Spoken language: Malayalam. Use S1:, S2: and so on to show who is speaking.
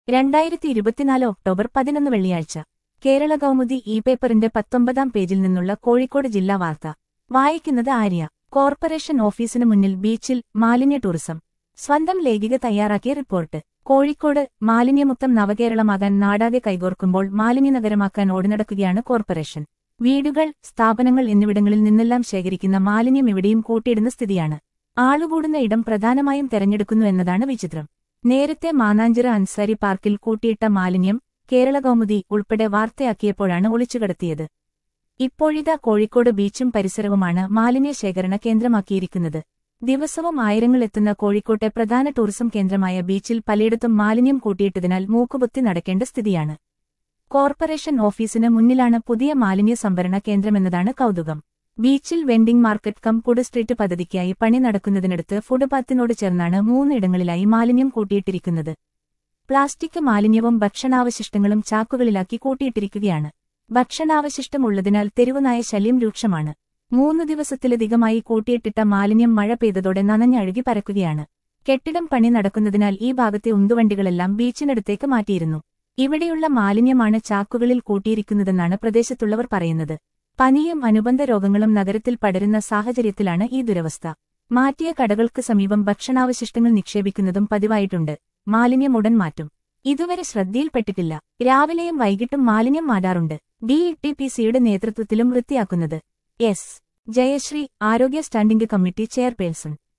S1: രണ്ടായിരത്തി ഇരുപത്തിനാല് ഒക്ടോബർ പതിനൊന്ന് വെള്ളിയാഴ്ച കേരള കൗമുദി ഇ പേപ്പറിന്റെ പത്തൊമ്പതാം പേജിൽ നിന്നുള്ള കോഴിക്കോട് ജില്ലാ വാർത്ത വായിക്കുന്നത് ആര്യ കോർപ്പറേഷൻ ഓഫീസിനു മുന്നിൽ ബീച്ചിൽ മാലിന്യ ടൂറിസം സ്വന്തം ലേഖിക തയ്യാറാക്കിയ റിപ്പോർട്ട് കോഴിക്കോട് മാലിന്യമുക്തം നവകേരളമാകാൻ നാടാകെ കൈകോർക്കുമ്പോൾ മാലിന്യനഗരമാക്കാൻ ഓടിനടക്കുകയാണ് കോർപ്പറേഷൻ വീടുകൾ സ്ഥാപനങ്ങൾ എന്നിവിടങ്ങളിൽ നിന്നെല്ലാം ശേഖരിക്കുന്ന മാലിന്യം എവിടെയും കൂട്ടിയിടുന്ന സ്ഥിതിയാണ് ആളുകൂടുന്ന ഇടം പ്രധാനമായും തെരഞ്ഞെടുക്കുന്നു എന്നതാണ് വിചിത്രം നേരത്തെ മാനാഞ്ചിറ അൻസാരി പാർക്കിൽ കൂട്ടിയിട്ട മാലിന്യം കേരള കൗമുദി ഉൾപ്പെടെ വാർത്തയാക്കിയപ്പോഴാണ് ഒളിച്ചുകടത്തിയത് ഇപ്പോഴിതാ കോഴിക്കോട് ബീച്ചും പരിസരവുമാണ് മാലിന്യ ശേഖരണ കേന്ദ്രമാക്കിയിരിക്കുന്നത് ദിവസവും ആയിരങ്ങൾ എത്തുന്ന കോഴിക്കോട്ടെ പ്രധാന ടൂറിസം കേന്ദ്രമായ ബീച്ചിൽ പലയിടത്തും മാലിന്യം കൂട്ടിയിട്ടതിനാൽ മൂക്കുപൊത്തി നടക്കേണ്ട സ്ഥിതിയാണ് കോർപ്പറേഷൻ ഓഫീസിന് മുന്നിലാണ് പുതിയ മാലിന്യ സംഭരണ കേന്ദ്രമെന്നതാണ് കൗതുകം ബീച്ചിൽ vending market cum food street പദ്ധതിക്കായി പണി നടക്കുന്നതിനടുത്ത് ഫുട്പാത്തിനോട് ചേർന്നാണ് മൂന്നിടങ്ങളിലായി മാലിന്യം കൂട്ടിയിട്ടിരിക്കുന്നത് പ്ലാസ്റ്റിക് മാലിന്യവും ഭക്ഷണാവശിഷ്ടങ്ങളും ചാക്കുകളിലാക്കി കൂട്ടിയിട്ടിരിക്കുകയാണ് ഭക്ഷണാവശിഷ്ടം ഉള്ളതിനാൽ തെരുവുനായ ശല്യം രൂക്ഷമാണ് മൂന്നു ദിവസത്തിലധികമായി കൂട്ടിയിട്ടിട്ട മാലിന്യം മഴ പെയ്തതോടെ നനഞ്ഞഴുകി പരക്കുകയാണ് കെട്ടിടം പണി നടക്കുന്നതിനാൽ ഈ ഭാഗത്തെ ഉന്തുവണ്ടികളെല്ലാം ബീച്ചിനടുത്തേക്ക് മാറ്റിയിരുന്നു ഇവിടെയുള്ള മാലിന്യമാണ് ചാക്കുകളിൽ കൂട്ടിയിരിക്കുന്നതെന്നാണ് പ്രദേശത്തുള്ളവർ പറയുന്നത് പനിയും അനുബന്ധ രോഗങ്ങളും നഗരത്തിൽ പടരുന്ന സാഹചര്യത്തിലാണ് ഈ ദുരവസ്ഥ മാറ്റിയ കടകൾക്ക് സമീപം ഭക്ഷണാവശിഷ്ടങ്ങൾ നിക്ഷേപിക്കുന്നതും പതിവായിട്ടുണ്ട് മാലിന്യം ഉടൻ മാറ്റും ഇതുവരെ ശ്രദ്ധയിൽപ്പെട്ടിട്ടില്ല രാവിലെയും വൈകിട്ടും മാലിന്യം മാറ്റാറുണ്ട് ഡിഇടിപിസിയുടെ നേതൃത്വത്തിലും വൃത്തിയാക്കുന്നത് എസ് ജയശ്രീ ആരോഗ്യ സ്റ്റാൻഡിംഗ് കമ്മിറ്റി ചെയർപേഴ്സൺ